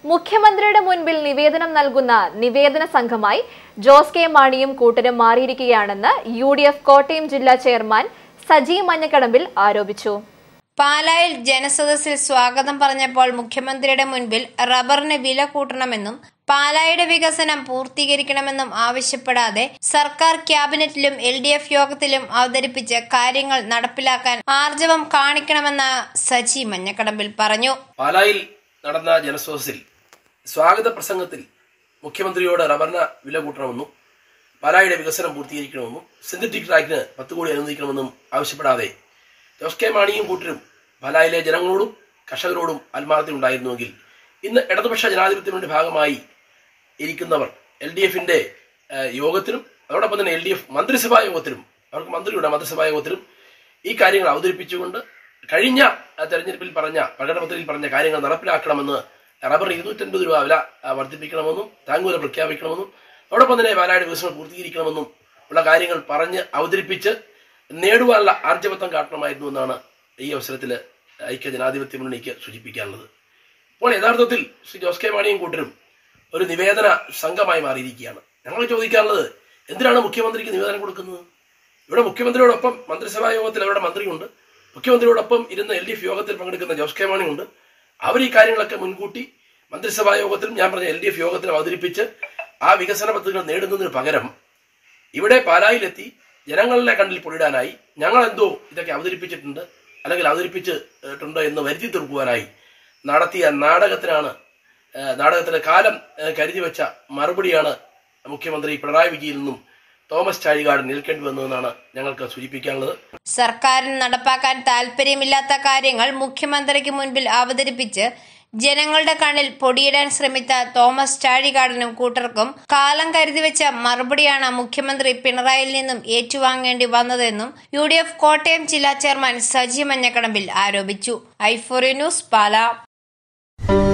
മുഖ്യമന്ത്രിയുടെ മുൻപിൽ നിവേദനം നൽകുന്ന നിവേദന സംഘമായി ജോസ് കെ മാണിയും കൂട്ടരും മാറിയിരിക്കുകയാണെന്ന് യു ഡി എഫ് കോട്ടയം ജില്ലാ ചെയർമാൻ സജി മഞ്ഞക്കടമ്പിൽ ആരോപിച്ചു പാലായിൽ ജനസദസ്സിൽ സ്വാഗതം പറഞ്ഞപ്പോൾ മുഖ്യമന്ത്രിയുടെ മുൻപിൽ റബ്ബറിന് വില കൂട്ടണമെന്നും പാലായുടെ വികസനം പൂർത്തീകരിക്കണമെന്നും ആവശ്യപ്പെടാതെ സർക്കാർ ക്യാബിനറ്റിലും എൽ ഡി എഫ് യോഗത്തിലും അവതരിപ്പിച്ച് കാര്യങ്ങൾ നടപ്പിലാക്കാൻ ആർജവം കാണിക്കണമെന്ന് സജി മഞ്ഞക്കടമ്പിൽ പറഞ്ഞു പാലായിൽ നടന്ന ജനസദസ്സിൽ സ്വാഗത പ്രസംഗത്തിൽ മുഖ്യമന്ത്രിയോട് റബ്ബറിന് വില കൂട്ടണമെന്നും പാലായുടെ വികസനം പൂർത്തീകരിക്കണമെന്നും സിന്തറ്റിക് ട്രാക്കിന് പത്ത് കോടി അനുവദിക്കണമെന്നും ആവശ്യപ്പെടാതെ ജോസ് കെ മാണിയും കൂട്ടരും പാലായിലെ ജനങ്ങളോടും കർഷകരോടും ആത്മാർത്ഥത ഉണ്ടായിരുന്നുവെങ്കിൽ ഇന്ന് ഇടതുപക്ഷ ജനാധിപത്യത്തിന്റെ ഭാഗമായി ഇരിക്കുന്നവർ എൽ ഡി എഫിന്റെ യോഗത്തിലും അതോടൊപ്പം തന്നെ എൽ ഡി എഫ് മന്ത്രിസഭാ യോഗത്തിലും അവർക്ക് മന്ത്രിയുടെ മന്ത്രിസഭാ യോഗത്തിലും ഈ കാര്യങ്ങൾ അവതരിപ്പിച്ചുകൊണ്ട് കഴിഞ്ഞ ആ, തെരഞ്ഞെടുപ്പിൽ പറഞ്ഞ പ്രകടനപത്രത്തിൽ പറഞ്ഞ കാര്യങ്ങൾ നടപ്പിലാക്കണമെന്ന് റബ്ബർ ഇരുന്നൂറ്റൻപത് രൂപ വില ആ, വർദ്ധിപ്പിക്കണമെന്നും താങ്ങുവില പ്രഖ്യാപിക്കണമെന്നും അതോടൊപ്പം തന്നെ പാലായുടെ വികസനം പൂർത്തീകരിക്കണമെന്നും ഉള്ള കാര്യങ്ങൾ പറഞ്ഞ് അവതരിപ്പിച്ച് നേടുവാനുള്ള ആർജവത്വം കാട്ടണമായിരുന്നു എന്നാണ് ഈ അവസരത്തിൽ ഐക്യ ജനാധിപത്യ മുന്നണിക്ക് സൂചിപ്പിക്കാനുള്ളത് ഇപ്പോൾ യഥാർത്ഥത്തിൽ ശ്രീ ജോസ് കെ മാണിയും കൂട്ടരും ഒരു നിവേദന സംഘമായി മാറിയിരിക്കുകയാണ് ഞങ്ങൾ ചോദിക്കാനുള്ളത് എന്തിനാണ് മുഖ്യമന്ത്രിക്ക് നിവേദനം കൊടുക്കുന്നത് ഇവിടെ മുഖ്യമന്ത്രിയോടൊപ്പം മന്ത്രിസഭാ യോഗത്തിൽ അവരുടെ മന്ത്രിയുണ്ട് മുഖ്യമന്ത്രിയോടൊപ്പം ഇരുന്ന് എൽ ഡി എഫ് യോഗത്തിൽ പങ്കെടുക്കുന്ന ജോസ് കെ മാണിയുണ്ട് അവർ ഈ കാര്യങ്ങളൊക്കെ മുൻകൂട്ടി മന്ത്രിസഭാ യോഗത്തിലും ഞാൻ പറഞ്ഞ എൽ ഡി എഫ് യോഗത്തിലും അവതരിപ്പിച്ച് ആ വികസന പദ്ധതികൾ നേടുന്നതിന് പകരം ഇവിടെ പാലായിലെത്തി ജനങ്ങളുടെ കണ്ണിൽ പൊടിയിടാനായി ഞങ്ങൾ എന്തോ ഇതൊക്കെ അവതരിപ്പിച്ചിട്ടുണ്ട് അല്ലെങ്കിൽ അവതരിപ്പിച്ചിട്ടുണ്ട് എന്ന് വരുത്തി തീർക്കുവാനായി നടത്തിയ നാടകത്തിനാണ് ഏഹ്, നാടകത്തിന്റെ കാലം ഏഹ്, കരുതി വെച്ച മറുപടിയാണ് മുഖ്യമന്ത്രി പിണറായി വിജയനിൽ നിന്നും തോമസ് ചാഴികാട് നിൽക്കേണ്ടി വന്നതെന്നാണ് ഞങ്ങൾക്ക് സൂചിപ്പിക്കാനുള്ളത് സർക്കാരിന് നടപ്പാക്കാൻ താല്പര്യമില്ലാത്ത കാര്യങ്ങൾ മുഖ്യമന്ത്രിക്ക് മുൻപിൽ അവതരിപ്പിച്ച് ജനങ്ങളുടെ കണ്ണിൽ പൊടിയിടാൻ ശ്രമിച്ച തോമസ് ചാഴികാടനും കൂട്ടർക്കും കാലം കരുതി വെച്ച മറുപടിയാണ് മുഖ്യമന്ത്രി പിണറായിയിൽ നിന്നും ഏറ്റുവാങ്ങേണ്ടി വന്നതെന്നും യു ഡി എഫ് കോട്ടയം ജില്ലാ ചെയർമാൻ സജി മഞ്ഞക്കടമ്പിൽ ആരോപിച്ചു ഐഫോറി ന്യൂസ് പാല